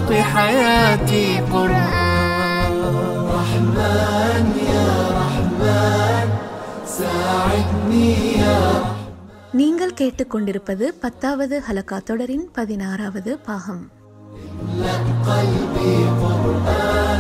واسق حياتي قرآن رحمن يا رحمن ساعدني يا நீங்கள் கேட்டுக்கொண்டிருப்பது பத்தாவது ஹலகா தொடரின் பதினாறாவது பாகம் قلبي قرآن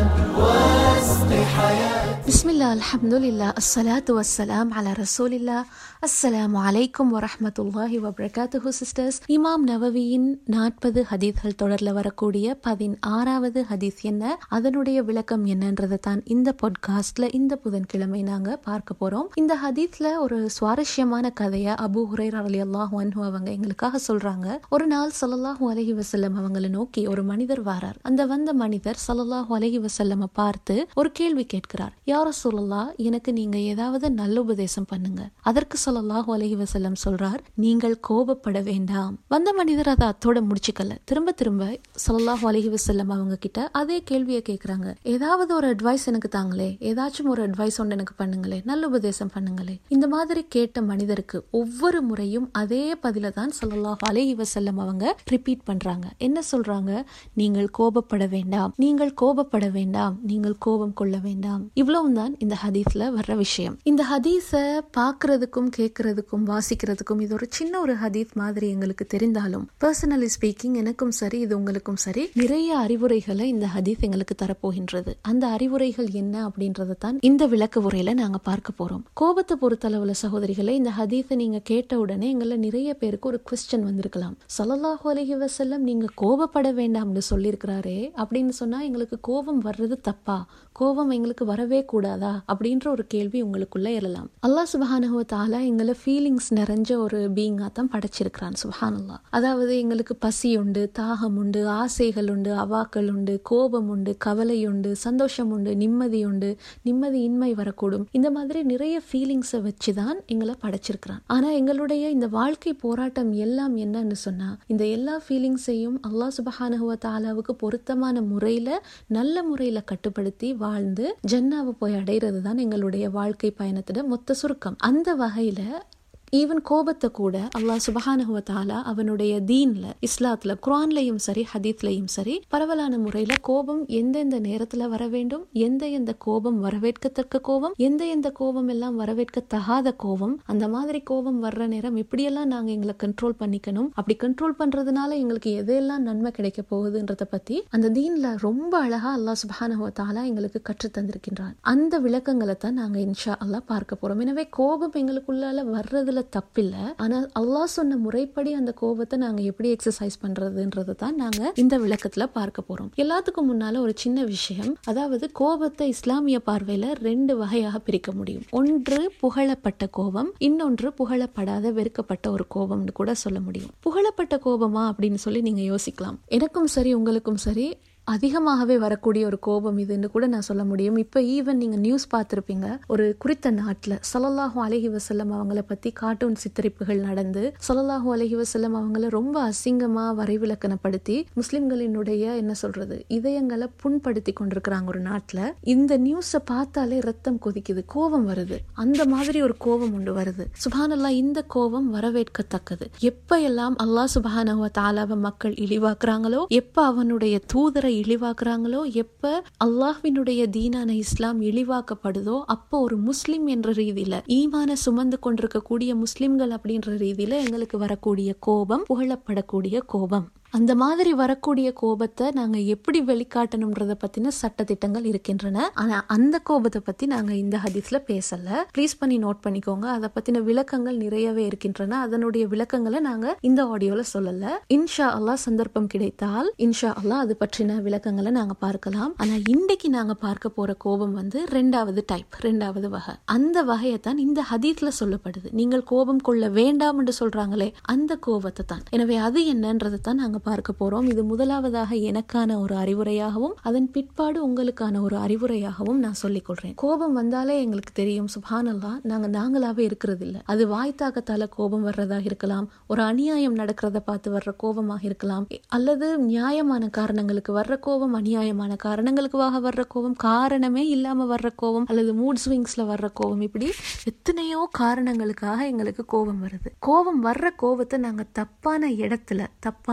واسق حياتي பிஸ்மில்லா அல்ஹம்துலில்லா அஸ்ஸலாத்து வஸ்ஸலாம் அலா ரசூலில்லா அஸ்ஸலாமு அலைக்கும் வரஹ்மத்துல்லாஹி வபரகாத்துஹு சிஸ்டர்ஸ் இமாம் நவவியின் நாற்பது ஹதீஸ்கள் தொடர்ல வரக்கூடிய பதினாறாவது ஹதீஸ் என்ன அதனுடைய விளக்கம் என்னன்றதை தான் இந்த பாட்காஸ்ட்ல இந்த புதன்கிழமை நாங்க பார்க்க போறோம் இந்த ஹதீஸ்ல ஒரு சுவாரஸ்யமான கதையை அபு ஹுரைரா ரலியல்லாஹு அன்ஹு அவங்க எங்களுக்காக சொல்றாங்க ஒரு நாள் ஸல்லல்லாஹு அலைஹி வஸல்லம் அவங்களை நோக்கி ஒரு மனிதர் வாரார் அந்த வந்த மனிதர் ஸல்லல்லாஹு அலைஹி வஸல்லம பார்த்து ஒரு கேள்வி கேட்கிறார் யார சொல்லலா எனக்கு நீங்க ஏதாவது நல்ல உபதேசம் பண்ணுங்க அதற்கு ஸல்லல்லாஹு அலைஹி வஸல்லம் சொல்றார் நீங்கள் கோபப்பட வேண்டாம் வந்த மனிதர் அதை அத்தோட முடிச்சுக்கல திரும்ப திரும்ப ஸல்லல்லாஹு அலைஹி வஸல்லம் அவங்க கிட்ட அதே கேள்வியை கேக்குறாங்க ஏதாவது ஒரு அட்வைஸ் எனக்கு தாங்களே ஏதாச்சும் ஒரு அட்வைஸ் ஒன்று எனக்கு பண்ணுங்களே நல்ல உபதேசம் பண்ணுங்களே இந்த மாதிரி கேட்ட மனிதருக்கு ஒவ்வொரு முறையும் அதே பதில தான் ஸல்லல்லாஹு அலைஹி வஸல்லம் அவங்க ரிப்பீட் பண்றாங்க என்ன சொல்றாங்க நீங்கள் கோபப்பட வேண்டாம் நீங்கள் கோபப்பட வேண்டாம் நீங்கள் கோபம் கொள்ள வேண்டாம் இவ்வளவும் தான் இந்த ஹதீஸ்ல வர்ற விஷயம் இந்த ஹதீஸை பார்க்கறதுக்கும் கேட்கறதுக்கும் வாசிக்கிறதுக்கும் இது ஒரு சின்ன ஒரு ஹதீஸ் மாதிரி எங்களுக்கு தெரிந்தாலும் பர்சனலி ஸ்பீக்கிங் எனக்கும் சரி இது உங்களுக்கும் சரி நிறைய அறிவுரைகளை இந்த ஹதீஸ் எங்களுக்கு தரப்போகின்றது அந்த அறிவுரைகள் என்ன அப்படின்றத தான் இந்த விளக்க உரையில நாங்க பார்க்க போறோம் கோபத்தை பொறுத்தளவுல சகோதரிகளை இந்த ஹதீஸை நீங்க கேட்ட உடனே எங்களை நிறைய பேருக்கு ஒரு கொஸ்டின் வந்திருக்கலாம் ஸல்லல்லாஹு அலைஹி வஸல்லம் நீங்க கோபப்பட வேண்டாம்னு சொல்லியிருக்கிறாரே அப்படின்னு சொன்னா எங்களுக்கு கோபம் வர்றது தப்பா கோபம் எங்களுக்கு வரவே கூடாதா அப்படின்ற ஒரு கேள்வி உங்களுக்குள்ள எழலாம் அல்லாஹ் சுபஹானஹு தாலா எங்களை ஃபீலிங்ஸ் நிறைஞ்ச ஒரு பீயிங்கா தான் படைச்சிருக்கிறான் சுபஹானல்லா அதாவது எங்களுக்கு பசி உண்டு தாகம் உண்டு ஆசைகள் உண்டு அவாக்கள் உண்டு கோபம் உண்டு கவலை உண்டு சந்தோஷம் உண்டு நிம்மதி உண்டு நிம்மதி இன்மை வரக்கூடும் இந்த மாதிரி நிறைய ஃபீலிங்ஸை வச்சு தான் எங்களை படைச்சிருக்கிறான் ஆனா எங்களுடைய இந்த வாழ்க்கை போராட்டம் எல்லாம் என்னன்னு சொன்னா இந்த எல்லா ஃபீலிங்ஸையும் அல்லாஹ் சுபஹானஹுவ தாலாவுக்கு பொருத்தமான முறையில நல்ல முறையில கட்டுப்படுத்தி வாழ்ந்து ஜன்னாவை போய் அடைகிறது தான் எங்களுடைய வாழ்க்கை பயணத்தோட மொத்த சுருக்கம் அந்த வகையில ஈவன் கோபத்தை கூட அல்லாஹ் சுபஹானஹுவ தாலா அவனுடைய தீன்ல இஸ்லாத்துல குரான்லயும் சரி ஹதீத்லயும் சரி பரவலான முறையில கோபம் எந்தெந்த நேரத்துல வர வேண்டும் எந்த எந்த கோபம் வரவேற்கத்தக்க கோபம் எந்த எந்த கோபம் எல்லாம் வரவேற்கத்தகாத கோபம் அந்த மாதிரி கோபம் வர்ற நேரம் எப்படியெல்லாம் நாங்க எங்களை கண்ட்ரோல் பண்ணிக்கணும் அப்படி கண்ட்ரோல் பண்றதுனால எங்களுக்கு எதெல்லாம் நன்மை கிடைக்க போகுதுன்றத பத்தி அந்த தீன்ல ரொம்ப அழகா அல்லாஹ் சுபஹானஹுவ தாலா எங்களுக்கு கற்று தந்திருக்கின்றான் அந்த விளக்கங்களை தான் நாங்க இன்ஷா அல்லாஹ் பார்க்க போறோம் எனவே கோபம் எங்களுக்குள்ளால வர்றதுல தப்பில்ல ஆனா அல்லாஹ் சொன்ன முறைப்படி அந்த கோபத்தை நாங்க எப்படி எக்ஸசைஸ் பண்றதுன்றது தான் நாங்க இந்த விளக்கத்துல பார்க்க போறோம் எல்லாத்துக்கும் முன்னால ஒரு சின்ன விஷயம் அதாவது கோபத்தை இஸ்லாமிய பார்வையில ரெண்டு வகையாக பிரிக்க முடியும் ஒன்று புகழப்பட்ட கோபம் இன்னொன்று புகழப்படாத வெறுக்கப்பட்ட ஒரு கோபம்னு கூட சொல்ல முடியும் புகழப்பட்ட கோபமா அப்படின்னு சொல்லி நீங்க யோசிக்கலாம் எனக்கும் சரி உங்களுக்கும் சரி அதிகமாகவே வரக்கூடிய ஒரு கோபம் இதுன்னு கூட நான் சொல்ல முடியும் இப்போ ஈவன் நீங்கள் நியூஸ் பார்த்துருப்பீங்க ஒரு குறித்த நாட்டில் சல்லல்லாஹு அலஹி வசல்லம் அவங்கள பற்றி கார்ட்டூன் சித்தரிப்புகள் நடந்து சல்லல்லாஹு அலஹி வசல்லம் அவங்கள ரொம்ப அசிங்கமாக வரைவிலக்கணப்படுத்தி முஸ்லிம்களினுடைய என்ன சொல்றது இதயங்களை புண்படுத்தி கொண்டிருக்கிறாங்க ஒரு நாட்டில் இந்த நியூஸை பார்த்தாலே ரத்தம் கொதிக்குது கோபம் வருது அந்த மாதிரி ஒரு கோபம் உண்டு வருது சுபானல்லா இந்த கோபம் வரவேற்கத்தக்கது எப்ப எல்லாம் அல்லாஹ் சுபானஹுவ தாலாவ மக்கள் இழிவாக்குறாங்களோ எப்ப அவனுடைய தூதரை இழிவாக்குறாங்களோ எப்ப அல்லாஹ்வினுடைய தீனான இஸ்லாம் இழிவாக்கப்படுதோ அப்போ ஒரு முஸ்லிம் என்ற ரீதியில ஈமான சுமந்து கொண்டிருக்கக்கூடிய முஸ்லிம்கள் அப்படின்ற ரீதியில எங்களுக்கு வரக்கூடிய கோபம் புகழப்படக்கூடிய கோபம் அந்த மாதிரி வரக்கூடிய கோபத்தை நாங்க எப்படி வெளிக்காட்டணும்ன்றத பத்தின சட்டத்திட்டங்கள் இருக்கின்றன ஆனா அந்த கோபத்தை பத்தி நாங்க இந்த ஹதீஸ்ல பேசல ப்ளீஸ் பண்ணி நோட் பண்ணிக்கோங்க அதை பத்தின விளக்கங்கள் நிறையவே இருக்கின்றன அதனுடைய விளக்கங்களை நாங்க இந்த ஆடியோல சொல்லல இன்ஷா அல்லாஹ் சந்தர்ப்பம் கிடைத்தால் இன்ஷா அல்லாஹ் அது பற்றின விளக்கங்களை நாங்க பார்க்கலாம் ஆனா இன்னைக்கு நாங்க பார்க்க போற கோபம் வந்து ரெண்டாவது டைப் ரெண்டாவது வகை அந்த வகையை தான் இந்த ஹதீஸ்ல சொல்லப்படுது நீங்கள் கோபம் கொள்ள வேண்டாம் என்று சொல்றாங்களே அந்த கோபத்தை தான் எனவே அது என்னன்றதை தான் நாங்க பார்க்க போறோம் இது முதலாவதாக எனக்கான ஒரு அறிவுரையாகவும் அதன் பிற்பாடு உங்களுக்கான ஒரு அறிவுரையாகவும் நான் சொல்லிக் கொள்றேன் கோபம் வந்தாலே எங்களுக்கு தெரியும் சுபானல்லா நாங்க நாங்களாவே இருக்கிறது இல்ல அது வாய்த்தாக்கத்தால கோபம் வர்றதாக இருக்கலாம் ஒரு அநியாயம் நடக்கிறத பார்த்து வர்ற கோபமாக இருக்கலாம் அல்லது நியாயமான காரணங்களுக்கு வர்ற கோபம் அநியாயமான காரணங்களுக்காக வர்ற கோபம் காரணமே இல்லாம வர்ற கோபம் அல்லது மூட் ஸ்விங்ஸ்ல வர்ற கோபம் இப்படி எத்தனையோ காரணங்களுக்காக எங்களுக்கு கோபம் வருது கோபம் வர்ற கோபத்தை நாங்க தப்பான இடத்துல தப்பான வழி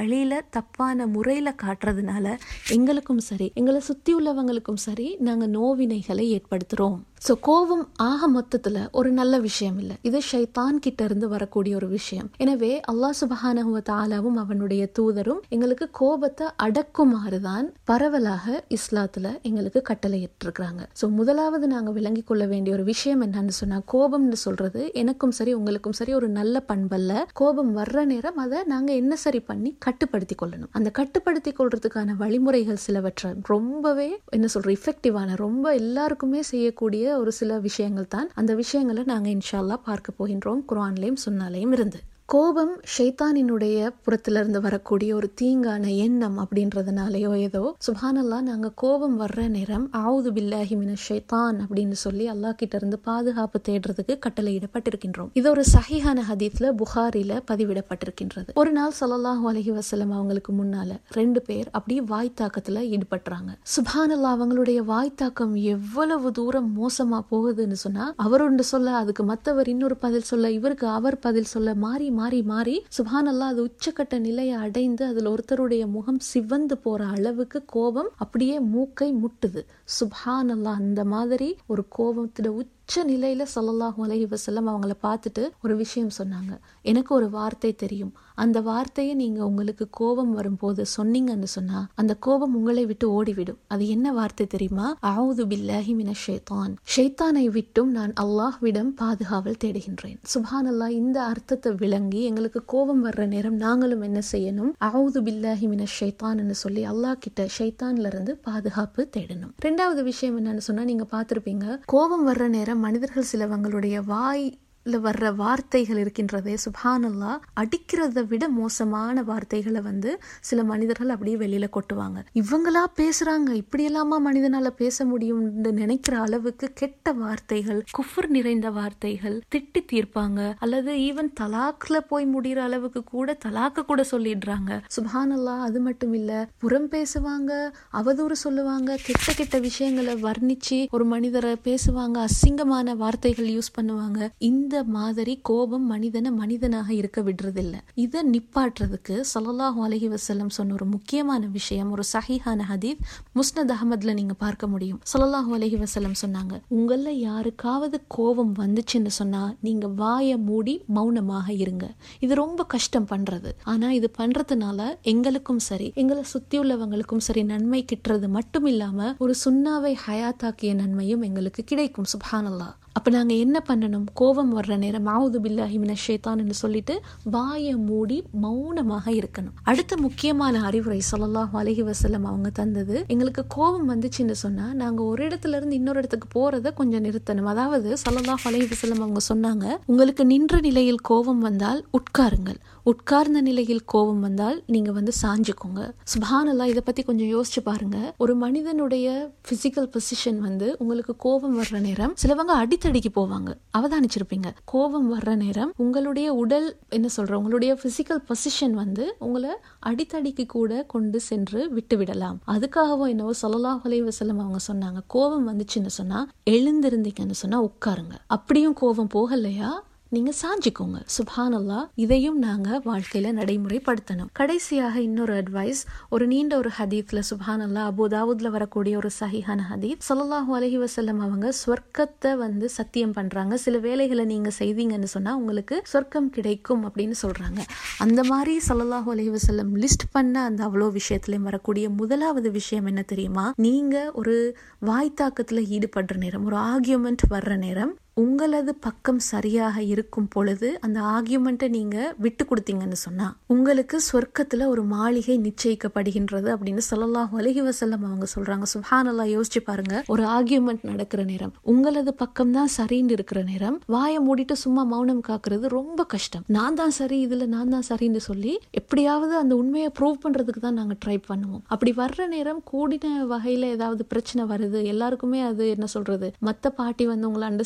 வழியில தப்பான முறையில காட்டுறதுனால எங்களுக்கும் சரி எங்களை சுத்தி உள்ளவங்களுக்கும் சரி நாங்க நோவினைகளை ஏற்படுத்துறோம் ஸோ கோபம் ஆக மொத்தத்துல ஒரு நல்ல விஷயம் இல்லை இது ஷைத்தான் கிட்ட இருந்து வரக்கூடிய ஒரு விஷயம் எனவே அல்லாஹ் சுபஹானஹுவ தாலாவும் அவனுடைய தூதரும் எங்களுக்கு கோபத்தை அடக்குமாறுதான் பரவலாக இஸ்லாத்துல எங்களுக்கு கட்டளையிட்டிருக்கிறாங்க ஸோ முதலாவது நாங்க விளங்கி கொள்ள வேண்டிய ஒரு விஷயம் என்னன்னு சொன்னா கோபம்னு சொல்றது எனக்கும் சரி உங்களுக்கும் சரி ஒரு நல்ல பண்பல்ல கோபம் வர்ற நேரம் அதை நாங்க என்ன சரி பண்ணி கட்டுப்படுத்தி கொள்ளணும் அந்த கட்டுப்படுத்தி கொள்றதுக்கான வழிமுறைகள் சிலவற்றை ரொம்பவே என்ன சொல்ற இஃபெக்டிவான ரொம்ப எல்லாருக்குமே செய்யக்கூடிய ஒரு சில விஷயங்கள் தான் அந்த விஷயங்களை நாங்க இன்ஷால்லா பார்க்க போகின்றோம் குரான்லயும் சுன்னாலையும் இருந்து கோபம் ஷைத்தானினுடைய புறத்திலிருந்து வரக்கூடிய ஒரு தீங்கான எண்ணம் அப்படின்றதுனாலயோ ஏதோ சுபானல்லா நாங்க கோபம் வர்ற நேரம் ஆவுது பில்லாஹி மின ஷைத்தான் அப்படின்னு சொல்லி அல்லாஹ் கிட்ட இருந்து பாதுகாப்பு தேடுறதுக்கு கட்டளையிடப்பட்டிருக்கின்றோம் இது ஒரு சஹிஹான ஹதீஸ்ல புகாரில பதிவிடப்பட்டிருக்கின்றது ஒரு நாள் சல்லல்லாஹு அலஹி வசலம் அவங்களுக்கு முன்னால ரெண்டு பேர் அப்படியே வாய்த்தாக்கத்துல ஈடுபட்டுறாங்க சுபானல்லா அவங்களுடைய வாய்த்தாக்கம் எவ்வளவு தூரம் மோசமா போகுதுன்னு சொன்னா அவர் ஒன்று சொல்ல அதுக்கு மத்தவர் இன்னொரு பதில் சொல்ல இவருக்கு அவர் பதில் சொல்ல மாறி மாறி மாறி சுபானல்லா அது உச்சக்கட்ட நிலையை அடைந்து அதுல ஒருத்தருடைய முகம் சிவந்து போற அளவுக்கு கோபம் அப்படியே மூக்கை முட்டுது சுபானல்லா அந்த மாதிரி ஒரு கோபத்துல உச்ச நிலையில சல்லல்லாஹு அலைஹி வஸல்லம் அவங்கள பார்த்துட்டு ஒரு விஷயம் சொன்னாங்க எனக்கு ஒரு வார்த்தை தெரியும் அந்த வார்த்தையை நீங்க உங்களுக்கு கோபம் வரும்போது சொன்னீங்கன்னு சொன்னா அந்த கோபம் உங்களை விட்டு ஓடிவிடும் அது என்ன வார்த்தை தெரியுமா அவுது பில்லாஹி மின ஷைத்தான் ஷைத்தானை விட்டும் நான் அல்லாஹ்விடம் பாதுகாவல் தேடுகின்றேன் சுபான் அல்லாஹ் இந்த அர்த்தத்தை விளங்கி எங்களுக்கு கோபம் வர்ற நேரம் நாங்களும் என்ன செய்யணும் அவுது பில்லாஹி மின ஷைத்தான்னு சொல்லி அல்லாஹ் கிட்ட ஷைத்தான்ல இருந்து பாதுகாப்பு தேடணும் ரெண்டாவது விஷயம் என்னன்னு சொன்னா நீங்க பார்த்திருப்பீங்க கோபம் வர்ற நேரம் மனிதர்கள் சிலவங்களுடைய வாய் வர்ற வார்த்தைகள் இருக்கின்றதே சுபானல்லா அடிக்கிறத விட மோசமான வார்த்தைகளை வந்து சில மனிதர்கள் அப்படியே வெளியில கொட்டுவாங்க இவங்களா பேசுறாங்க இப்படி எல்லாமா மனிதனால பேச முடியும்னு நினைக்கிற அளவுக்கு கெட்ட வார்த்தைகள் குஃபர் நிறைந்த வார்த்தைகள் திட்டி தீர்ப்பாங்க அல்லது ஈவன் தலாக்ல போய் முடிகிற அளவுக்கு கூட தலாக்க கூட சொல்லிடுறாங்க சுபானல்லா அது மட்டும் இல்ல புறம் பேசுவாங்க அவதூறு சொல்லுவாங்க கெட்ட கெட்ட விஷயங்களை வர்ணிச்சு ஒரு மனிதரை பேசுவாங்க அசிங்கமான வார்த்தைகள் யூஸ் பண்ணுவாங்க இந்த மாதிரி கோபம் மனிதனை மனிதனாக இருக்க விடுறதில்ல இதை நிப்பாட்டுறதுக்கு சல்லல்லாஹு அலஹி வசல்லம் சொன்ன ஒரு முக்கியமான விஷயம் ஒரு சஹிஹான ஹதீத் முஸ்னத் அகமதுல நீங்க பார்க்க முடியும் சல்லல்லாஹு அலஹி வசல்லம் சொன்னாங்க உங்கள யாருக்காவது கோபம் வந்துச்சுன்னு சொன்னா நீங்க வாய மூடி மௌனமாக இருங்க இது ரொம்ப கஷ்டம் பண்றது ஆனா இது பண்றதுனால எங்களுக்கும் சரி எங்களை சுத்தி உள்ளவங்களுக்கும் சரி நன்மை கிட்டுறது மட்டும் இல்லாம ஒரு சுண்ணாவை ஹயாத்தாக்கிய நன்மையும் எங்களுக்கு கிடைக்கும் சுபானல்லா அப்ப நாங்க என்ன பண்ணணும் கோபம் வர்ற நேரம் மாவுது பில்லாஹி மின ஷேத்தான்னு சொல்லிட்டு வாயை மூடி மௌனமாக இருக்கணும் அடுத்த முக்கியமான அறிவுரை சொல்லலாம் அலஹி வசல்லம் அவங்க தந்தது எங்களுக்கு கோபம் வந்துச்சுன்னு சொன்னா நாங்க ஒரு இடத்துல இருந்து இன்னொரு இடத்துக்கு போறத கொஞ்சம் நிறுத்தணும் அதாவது சல்லல்லாஹ் அலஹி வசல்லம் அவங்க சொன்னாங்க உங்களுக்கு நின்ற நிலையில் கோபம் வந்தால் உட்காருங்கள் உட்கார்ந்த நிலையில் கோபம் வந்தால் நீங்க வந்து சாஞ்சுக்கோங்க சுபானல்லா இதை பத்தி கொஞ்சம் யோசிச்சு பாருங்க ஒரு மனிதனுடைய பிசிக்கல் பொசிஷன் வந்து உங்களுக்கு கோபம் வர்ற நேரம் சிலவங்க அடித்தடிக்கு போவாங்க அவதானிச்சிருப்பீங்க கோபம் வர்ற நேரம் உங்களுடைய உடல் என்ன சொல்ற உங்களுடைய பிசிக்கல் பொசிஷன் வந்து உங்களை அடித்தடிக்கு கூட கொண்டு சென்று விட்டு விடலாம் அதுக்காகவும் என்னவோ சொல்லலாஹ் வசல்லம் அவங்க சொன்னாங்க கோபம் வந்துச்சுன்னு சொன்னா எழுந்திருந்தீங்கன்னு சொன்னா உட்காருங்க அப்படியும் கோபம் போகலையா நீங்க சாஞ்சிக்கோங்க சுபானல்லா இதையும் நாங்க வாழ்க்கையில நடைமுறைப்படுத்தணும் கடைசியாக இன்னொரு அட்வைஸ் ஒரு நீண்ட ஒரு ஹதீத்ல சுபானல்லா அபுதாவுத்ல வரக்கூடிய ஒரு சஹிஹான ஹதீத் சொல்லலாஹு அலஹி வசல்லம் அவங்க சொர்க்கத்தை வந்து சத்தியம் பண்றாங்க சில வேலைகளை நீங்க செய்தீங்கன்னு சொன்னா உங்களுக்கு சொர்க்கம் கிடைக்கும் அப்படின்னு சொல்றாங்க அந்த மாதிரி சொல்லலாஹு அலஹி வசல்லம் லிஸ்ட் பண்ண அந்த அவ்வளோ விஷயத்திலையும் வரக்கூடிய முதலாவது விஷயம் என்ன தெரியுமா நீங்க ஒரு வாய்த்தாக்கத்துல ஈடுபடுற நேரம் ஒரு ஆர்கியூமெண்ட் வர்ற நேரம் உங்களது பக்கம் சரியாக இருக்கும் பொழுது அந்த ஆர்கியூமெண்ட்டை நீங்க விட்டு கொடுத்தீங்கன்னு சொன்னா உங்களுக்கு சொர்க்கத்துல ஒரு மாளிகை நிச்சயிக்கப்படுகின்றது அப்படின்னு சொல்லலாம் அலஹி வசல்லம் அவங்க சொல்றாங்க சுஹானல்லா யோசிச்சு பாருங்க ஒரு ஆர்கியூமெண்ட் நடக்கிற நேரம் உங்களது பக்கம் தான் சரின்னு இருக்கிற நேரம் வாயை மூடிட்டு சும்மா மௌனம் காக்குறது ரொம்ப கஷ்டம் நான் தான் சரி இதுல நான் தான் சரின்னு சொல்லி எப்படியாவது அந்த உண்மையை ப்ரூவ் பண்றதுக்கு தான் நாங்க ட்ரை பண்ணுவோம் அப்படி வர்ற நேரம் கூடின வகையில ஏதாவது பிரச்சனை வருது எல்லாருக்குமே அது என்ன சொல்றது மத்த பார்ட்டி வந்து உங்களை அண்டர்ஸ்டாண்ட் பண்ற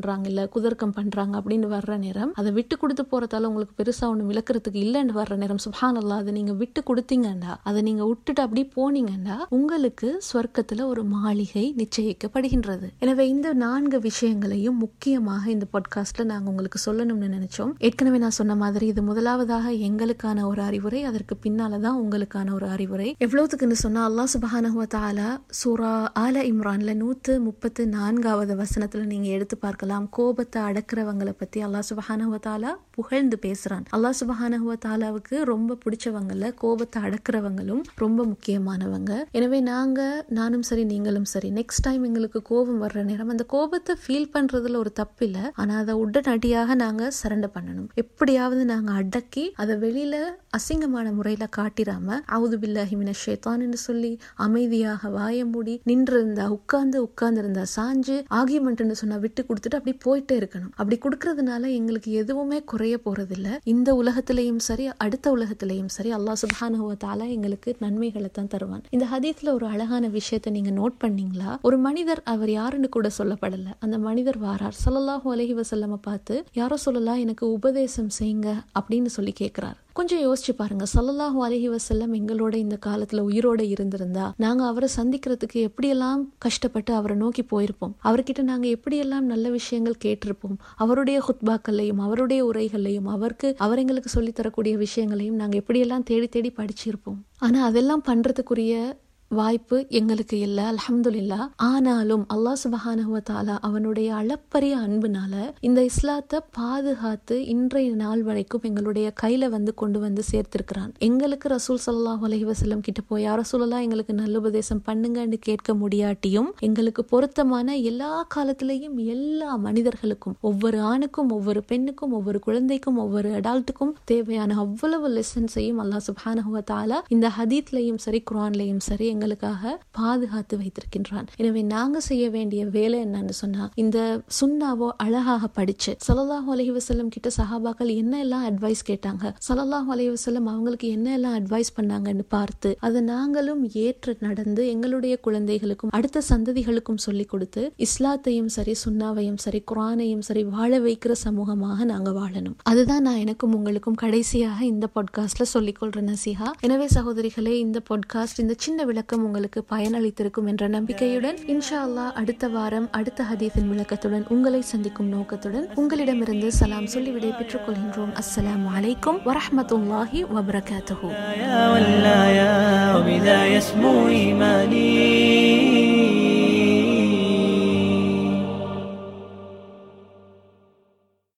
பண்றாங்க இல்ல குதர்க்கம் பண்றாங்க அப்படின்னு வர்ற நேரம் அதை விட்டு கொடுத்து போறதால உங்களுக்கு பெருசா ஒண்ணு விளக்குறதுக்கு இல்லைன்னு வர்ற நேரம் சுபான் அல்லா அதை நீங்க விட்டு கொடுத்தீங்கண்டா அதை நீங்க விட்டுட்டு அப்படி போனீங்கன்னா உங்களுக்கு சொர்க்கத்துல ஒரு மாளிகை நிச்சயிக்கப்படுகின்றது எனவே இந்த நான்கு விஷயங்களையும் முக்கியமாக இந்த பாட்காஸ்ட்ல நாங்க உங்களுக்கு சொல்லணும்னு நினைச்சோம் ஏற்கனவே நான் சொன்ன மாதிரி இது முதலாவதாக எங்களுக்கான ஒரு அறிவுரை அதற்கு பின்னாலதான் உங்களுக்கான ஒரு அறிவுரை எவ்வளவுக்குன்னு சொன்னா அல்லாஹ் சுபஹானஹு தாலா சூரா ஆல இம்ரான்ல நூத்து முப்பத்து நான்காவது வசனத்துல நீங்க எடுத்து பார்க்கலாம் கோபத்தை அடக்கிறவங்களை பத்தி அல்லாஹ் சுபஹானஹு தாலா புகழ்ந்து பேசுறான் அல்லாஹ் சுபஹானஹு தாலாவுக்கு ரொம்ப பிடிச்சவங்கல கோபத்தை அடக்கிறவங்களும் ரொம்ப முக்கியமானவங்க எனவே நாங்க நானும் சரி நீங்களும் சரி நெக்ஸ்ட் டைம் எங்களுக்கு கோபம் வர்ற நேரம் அந்த கோபத்தை ஃபீல் பண்றதுல ஒரு தப்பு இல்ல ஆனா அதை உடனடியாக நாங்க சரண்டர் பண்ணணும் எப்படியாவது நாங்க அடக்கி அதை வெளியில அசிங்கமான முறையில காட்டிராம அவுது பில்லாஹி மின ஷேத்தான்னு சொல்லி அமைதியாக வாய மூடி நின்று இருந்தா உட்கார்ந்து உட்கார்ந்து இருந்தா சாஞ்சு ஆகியமெண்ட்னு சொன்னா விட்டு கொடுத்துட்டு அப்படி போயிட்டே இருக்கணும் அப்படி கொடுக்கறதுனால எங்களுக்கு எதுவுமே குறைய போறதில்ல இந்த உலகத்திலையும் சரி அடுத்த உலகத்திலையும் சரி அல்லாஹ் சுப்ஹானஹு தாலா எங்களுக்கு நன்மைகளை தான் தருவான் இந்த ஹதீஸ்ல ஒரு அழகான விஷயத்தை நீங்க நோட் பண்ணீங்களா ஒரு மனிதர் அவர் யாருன்னு கூட சொல்லப்படல அந்த மனிதர் வாரார் ஸல்லல்லாஹு அலைஹி வஸல்லம பார்த்து யாரோ சொல்லலாம் எனக்கு உபதேசம் செய்யுங்க அப்படின்னு சொல்லி கேட்கிறார் கொஞ்சம் யோசிச்சு பாருங்க சல்லல்லாஹு அலஹி வசல்லம் எங்களோட இந்த காலத்துல உயிரோட இருந்திருந்தா நாங்க அவரை சந்திக்கிறதுக்கு எப்படியெல்லாம் கஷ்டப்பட்டு அவரை நோக்கி போயிருப்போம் அவர்கிட்ட நாங்க எப்படியெல்லாம் நல்ல விஷயங்கள் கேட்டிருப்போம் அவருடைய ஹுத்பாக்கள்லையும் அவருடைய உரைகள்லையும் அவருக்கு அவர் எங்களுக்கு சொல்லித் தரக்கூடிய விஷயங்களையும் நாங்க எப்படியெல்லாம் தேடி தேடி படிச்சிருப்போம் ஆனா அதெல்லாம் பண்றதுக்குரிய வாய்ப்பு எங்களுக்கு இல்லை அல்ஹம்துலில்லா ஆனாலும் அல்லாஹ் சுபஹானஹுவ தாலா அவனுடைய அளப்பரிய அன்புனால இந்த இஸ்லாத்தை பாதுகாத்து இன்றைய நாள் வரைக்கும் எங்களுடைய கையில வந்து கொண்டு வந்து சேர்த்திருக்கிறான் எங்களுக்கு ரசூல் சல்லாஹ் அலஹி வசல்லம் கிட்ட போய் யார சொல்லலாம் எங்களுக்கு நல்ல உபதேசம் பண்ணுங்கன்னு கேட்க முடியாட்டியும் எங்களுக்கு பொருத்தமான எல்லா காலத்திலையும் எல்லா மனிதர்களுக்கும் ஒவ்வொரு ஆணுக்கும் ஒவ்வொரு பெண்ணுக்கும் ஒவ்வொரு குழந்தைக்கும் ஒவ்வொரு அடால்ட்டுக்கும் தேவையான அவ்வளவு லெசன்ஸையும் அல்லாஹ் சுபஹானஹுவ தாலா இந்த ஹதீத்லையும் சரி குரான்லையும் சரி எங்களுக்காக பாதுகாத்து வைத்திருக்கின்றான் எனவே நாங்க செய்ய வேண்டிய வேலை என்னன்னு சொன்னா இந்த சுண்ணாவோ அழகாக படிச்சு சல்லல்லாஹு அலைஹி வஸல்லம் கிட்ட சஹாபாக்கள் என்ன எல்லாம் அட்வைஸ் கேட்டாங்க சல்லல்லாஹு அலைஹி வஸல்லம் அவங்களுக்கு என்ன எல்லாம் அட்வைஸ் பண்ணாங்கன்னு பார்த்து அதை நாங்களும் ஏற்று நடந்து எங்களுடைய குழந்தைகளுக்கும் அடுத்த சந்ததிகளுக்கும் சொல்லி கொடுத்து இஸ்லாத்தையும் சரி சுண்ணாவையும் சரி குரானையும் சரி வாழ வைக்கிற சமூகமாக நாங்க வாழணும் அதுதான் நான் எனக்கும் உங்களுக்கும் கடைசியாக இந்த பாட்காஸ்ட்ல சொல்லிக்கொள்ற நசிஹா எனவே சகோதரிகளே இந்த பாட்காஸ்ட் இந்த சின்ன விளக்கம் உங்களுக்கு பயனளித்திருக்கும் என்ற நம்பிக்கையுடன் இன்ஷா அல்லாஹ் அடுத்த வாரம் அடுத்த ஹதீஸின் விளக்கத்துடன் உங்களை சந்திக்கும் நோக்கத்துடன் உங்களிடமிருந்து சலாம் சொல்லி விடை பெற்றுக் கொள்கின்றோம் அஸ்ஸலாமு அலைக்கும் வரஹ்மத்துல்லாஹி வபரகாத்துஹு يا ولا يا وبذا يسمو إيماني